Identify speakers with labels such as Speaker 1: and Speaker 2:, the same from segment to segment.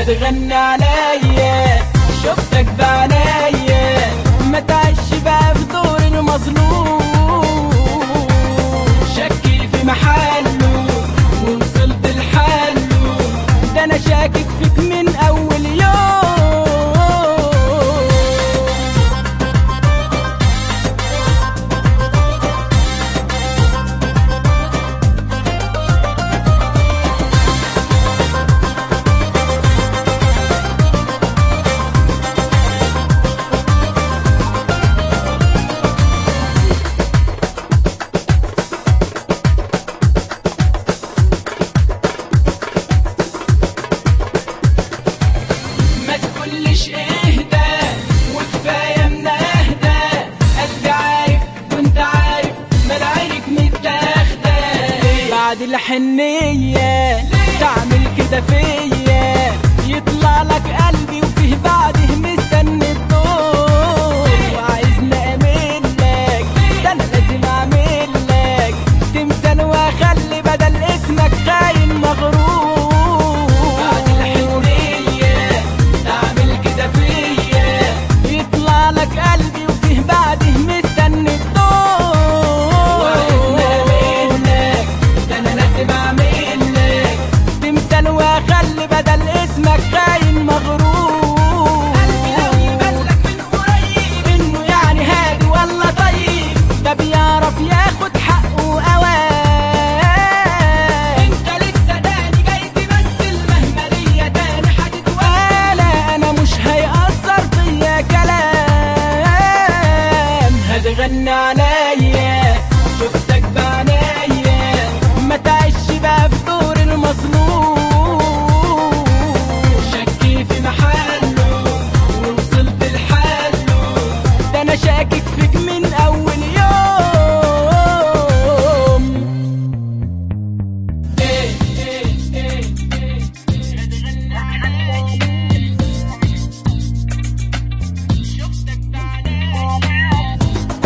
Speaker 1: هتغني عليا شفتك بعينيا ما تعيش بقى في دور المظلوم شكي في محله ووصلت لحله ده انا شاكك فيك من اول يوم ما تقولش اهدى وكفايه من اهدى قلبي عارف وانت عارف ملاعيك متاخده بعد الحنيه تعمل كده فيا يطلع لك قلبي وفيه بعده مستني الدور وعايزني اعمل لك ده انا لازم اعمل لك تمثال واخلي بدل اسمك خاين مغرور بعد الحنيه تعمل كده فيا يطلع لك قلبي وفيه بعده مستني الدور وعايزني اعمل لك ده انا لازم اعمل لك تمثال واخلي بدل اسمك خاين مغرور قلبي لو يبلك من قريب انه يعني هادي ولا طيب ده بيعرف ياخد حقه اوان انت لسه تاني جاي تمثل مهما ليا تاني هتتوالى انا مش هيأثر فيا كلام هتغني عليا شفتك بعينيا ما تعيش بقى في دور المظلوم شكي في محله ووصلت لحاله ده انا شاكك فيك من اول يوم إيه إيه إيه إيه هتغني عليا شفتك بعينيا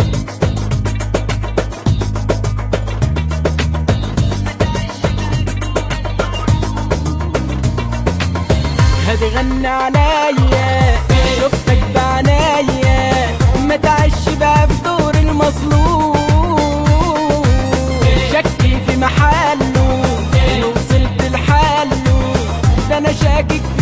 Speaker 1: هتغني عليا شفتك بعينيا ما تعيش بقى في دور المظلوم شكي في محله وصلت لحاله ده انا شاكك